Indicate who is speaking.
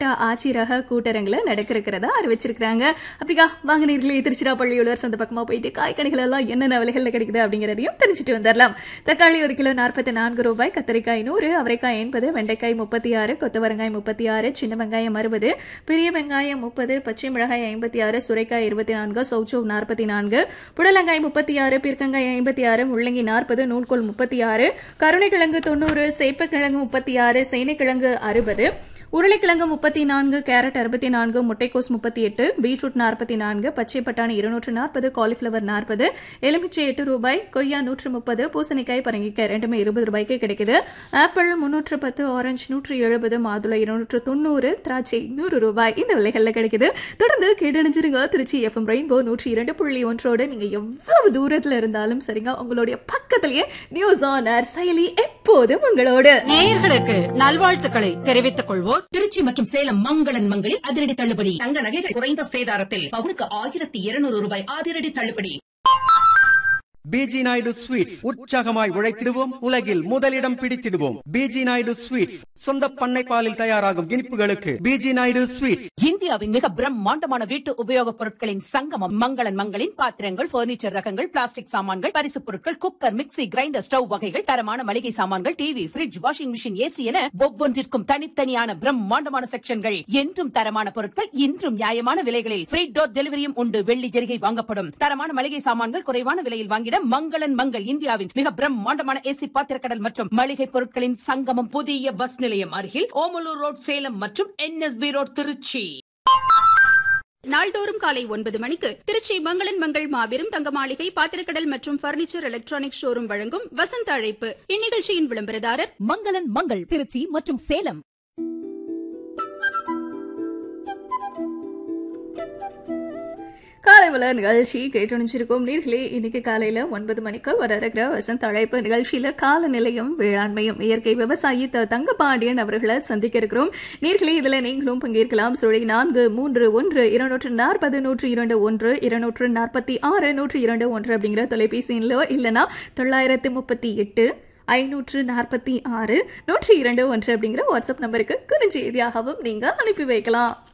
Speaker 1: மாவட்ட ஆட்சியரக கூட்டரங்குல நடக்க இருக்கிறதா அறிவிச்சிருக்காங்க அப்படிக்கா வாங்க நேர்களே திருச்சிராப்பள்ளி உழவர் சந்த பக்கமா போயிட்டு காய்கனிகள் எல்லாம் என்னென்ன விலைகள்ல கிடைக்குது அப்படிங்கறதையும் தெரிஞ்சுட்டு வந்துடலாம் தக்காளி ஒரு கிலோ நாற்பத்தி நான்கு ரூபாய் கத்திரிக்காய் நூறு அவரைக்காய் எண்பது வெண்டைக்காய் முப்பத்தி ஆறு கொத்தவரங்காய் முப்பத்தி ஆறு சின்ன வெங்காயம் அறுபது பெரிய வெங்காயம் முப்பது பச்சை மிளகாய் ஐம்பத்தி ஆறு சுரைக்காய் இருபத்தி நான்கு சௌச்சோ நாற்பத்தி நான்கு புடலங்காய் முப்பத்தி ஆறு பீர்க்கங்காய் ஐம்பத்தி ஆறு முள்ளங்கி நாற்பது நூல்கோல் முப்பத்தி ஆறு கருணைக்கிழங்கு தொண்ணூறு சேப்பக்கிழங்கு முப்பத்தி ஆறு சேனைக்கிழங்கு அறுபது உருளைக்கிழங்கு முப்பத்தி நான்கு கேரட் அறுபத்தி நான்கு முட்டைக்கோஸ் முப்பத்தி எட்டு பீட்ரூட் நாற்பத்தி நான்கு பச்சை பட்டாணி இருநூற்று நாற்பது காலிஃபிளவர் நாற்பது எலுமிச்சை எட்டு ரூபாய் கொய்யா நூற்று முப்பது பூசணிக்காய் பரங்கிக்காய் ரெண்டுமே இருபது ரூபாய்க்கு கிடைக்குது ஆப்பிள் முன்னூற்று பத்து ஆரஞ்சு நூற்று எழுபது மாதுளை இருநூற்று தொண்ணூறு திராட்சை நூறு ரூபாய் இந்த விலைகள்ல கிடைக்குது தொடர்ந்து கேட்டணிஞ்சிருங்க திருச்சி எஃப்எம் ரெயின்போ நூற்றி இரண்டு புள்ளி ஒன்றோடு நீங்க எவ்வளவு தூரத்துல இருந்தாலும் சரிங்க உங்களுடைய பக்கத்திலேயே நியூஸ் ஆன் ஏர் செயலி எப்போதும் உங்களோடு
Speaker 2: நேயர்களுக்கு நல்வாழ்த்துக்களை தெரிவித்துக் கொள்வோர்
Speaker 3: திருச்சி மற்றும் சேலம் மங்களன் மங்களில் அதிரடி தள்ளுபடி தங்க நகைகள் குறைந்த சேதாரத்தில் பவுனுக்கு ஆயிரத்தி இருநூறு ரூபாய் அதிரடி தள்ளுபடி
Speaker 4: பிஜி நாயுடு ஸ்வீட்ஸ் உற்சாகமாய் உழைத்திடுவோம் உலகில் முதலிடம் பிடித்திடுவோம் பிஜி நாயுடு ஸ்வீட்ஸ் சொந்த பண்ணை பாலில் தயாராகும் இனிப்புகளுக்கு பிஜி நாயுடு ஸ்வீட்ஸ்
Speaker 2: இந்தியாவின் மிக பிரம்மாண்டமான வீட்டு உபயோகப் பொருட்களின் சங்கமம் மங்களன் மங்களின் பாத்திரங்கள் பர்னிச்சர் ரகங்கள் பிளாஸ்டிக் சாமான்கள் பரிசுப் பொருட்கள் குக்கர் மிக்ஸி கிரைண்டர் ஸ்டவ் வகைகள் தரமான மளிகை சாமான்கள் TV fridge washing machine AC என ஒவ்வொன்றிற்கும் தனித்தனியான பிரம்மாண்டமான செக்ஷன்கள் என்றும் தரமான பொருட்கள் இன்றும் நியாயமான விலைகளில் ஃப்ரீ டோர் டெலிவரியும் உண்டு வெள்ளி ஜெரிகை வாங்கப்படும் தரமான மளிகை சாமான்கள் குறைவான விலையில் வாங்கிட மங்களன் மங்கள் இந்தியாவின் மிக பிரம்மாண்டமான ஏசி பாத்திரக்கடல் மற்றும் மளிகை பொருட்களின் சங்கமம் புதிய பஸ் நிலையம் அருகில் ஓமலூர் ரோட் சேலம் மற்றும் என்எஸ்பி ரோட் திருச்சி
Speaker 5: நாள்தோறும் காலை ஒன்பது மணிக்கு திருச்சி மங்களன் மங்கள் மாபெரும் தங்க மாளிகை பாத்திரக்கடல் மற்றும் பர்னிச்சர் எலக்ட்ரானிக் ஷோரூம் வழங்கும் வசந்த அழைப்பு இந்நிகழ்ச்சியின் விளம்பரதாரர்
Speaker 6: மங்களன் மங்கள் திருச்சி மற்றும் சேலம்
Speaker 1: காலை மலர் நிகழ்ச்சி கேட்டுணிச்சிருக்கோம் நீர்களே இன்னைக்கு காலையில ஒன்பது மணிக்கு வர இருக்கிற வசந்த் அழைப்பு நிகழ்ச்சியில காலநிலையும் வேளாண்மையும் இயற்கை விவசாயி த தங்கபாண்டியன் அவர்களை சந்திக்க இருக்கிறோம் நீர்களே இதுல நீங்களும் பங்கேற்கலாம் சுழி நான்கு மூன்று ஒன்று இருநூற்று நாற்பது நூற்று இரண்டு ஒன்று இருநூற்று நாற்பத்தி ஆறு நூற்று இரண்டு ஒன்று அப்படிங்கிற தொலைபேசியிலோ இல்லைன்னா தொள்ளாயிரத்து முப்பத்தி எட்டு ஐநூற்று நாற்பத்தி ஆறு நூற்றி இரண்டு ஒன்று அப்படிங்கிற வாட்ஸ்அப் நம்பருக்கு குறுஞ்செய்தியாகவும் நீங்க அனுப்பி வைக்கலாம்